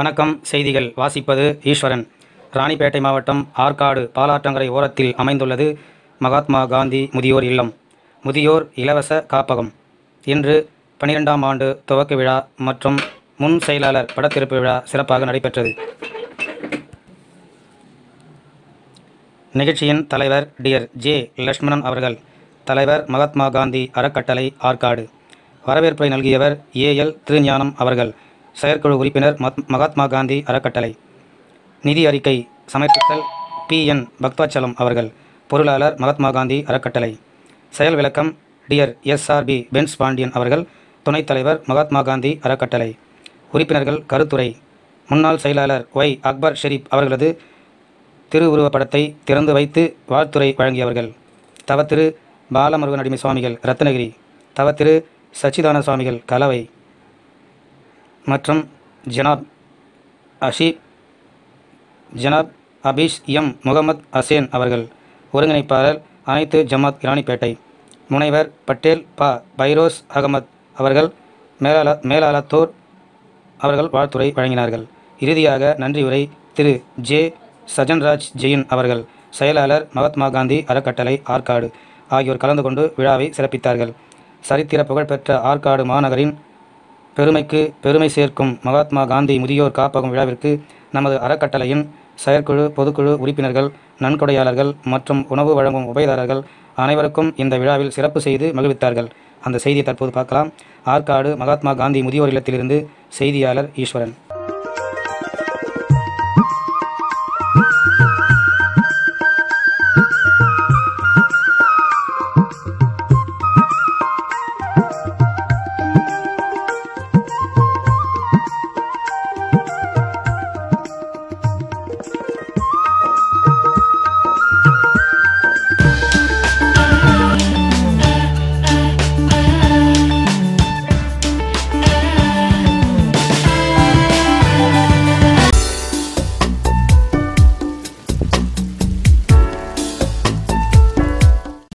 வணக்கம் செய்திகள் வாசிப்பது ஈஸ்வரன் ராணிப்பேட்டை மாவட்டம் ஆற்காடு பாலாற்றங்கரை ஓரத்தில் அமைந்துள்ளது மகாத்மா காந்தி முதியோர் இல்லம் முதியோர் இலவச காப்பகம் இன்று பனிரெண்டாம் ஆண்டு துவக்க விழா மற்றும் முன் செயலாளர் படத்திருப்பு விழா சிறப்பாக நடைபெற்றது நிகழ்ச்சியின் தலைவர் டியர் ஜே லட்சுமணன் அவர்கள் தலைவர் மகாத்மா காந்தி அறக்கட்டளை ஆற்காடு வரவேற்பை நல்கியவர் ஏஎல் திருஞானம் அவர்கள் செயற்குழு உறுப்பினர் மத்- மகாத்மா காந்தி அறக்கட்டளை நிதி அறிக்கை சமர்ப்பித்தல் பி என் பக்தாச்சலம் அவர்கள் பொருளாளர் மகாத்மா காந்தி அறக்கட்டளை செயல் விளக்கம் டியர் எஸ்ஆர்பி பென்ஸ் பாண்டியன் அவர்கள் துணைத் தலைவர் மகாத்மா காந்தி அறக்கட்டளை உறுப்பினர்கள் கருத்துரை முன்னாள் செயலாளர் ஒய் அக்பர் ஷெரீப் அவர்களது திருவுருவப்படத்தை திறந்து வைத்து வாழ்த்துரை வழங்கியவர்கள் தவ திரு பாலமுருகனடிமை சுவாமிகள் ரத்னகிரி தவ திரு சச்சிதானந்த சுவாமிகள் கலவை மற்றும் ஜனாப் அஷீப் ஜனாப் அபீஷ் எம் முகமது ஹசேன் அவர்கள் ஒருங்கிணைப்பாளர் அனைத்து ஜமாத் இராணிப்பேட்டை முனைவர் பட்டேல் ப பைரோஸ் அகமத் அவர்கள் மேலாள மேலாளத்தோர் அவர்கள் வாழ்த்துரை வழங்கினார்கள் இறுதியாக நன்றி உரை திரு ஜே சஜன்ராஜ் ஜெயின் அவர்கள் செயலாளர் மகாத்மா காந்தி அறக்கட்டளை ஆற்காடு ஆகியோர் கலந்து கொண்டு விழாவை சிறப்பித்தார்கள் சரித்திர புகழ்பெற்ற ஆற்காடு மாநகரின் பெருமைக்கு பெருமை சேர்க்கும் மகாத்மா காந்தி முதியோர் காப்பகம் விழாவிற்கு நமது அறக்கட்டளையின் செயற்குழு பொதுக்குழு உறுப்பினர்கள் நன்கொடையாளர்கள் மற்றும் உணவு வழங்கும் உபயதாரர்கள் அனைவருக்கும் இந்த விழாவில் சிறப்பு செய்து மகிழ்வித்தார்கள் அந்த செய்தியை தற்போது பார்க்கலாம் ஆற்காடு மகாத்மா காந்தி முதியோர் இல்லத்திலிருந்து செய்தியாளர் ஈஸ்வரன்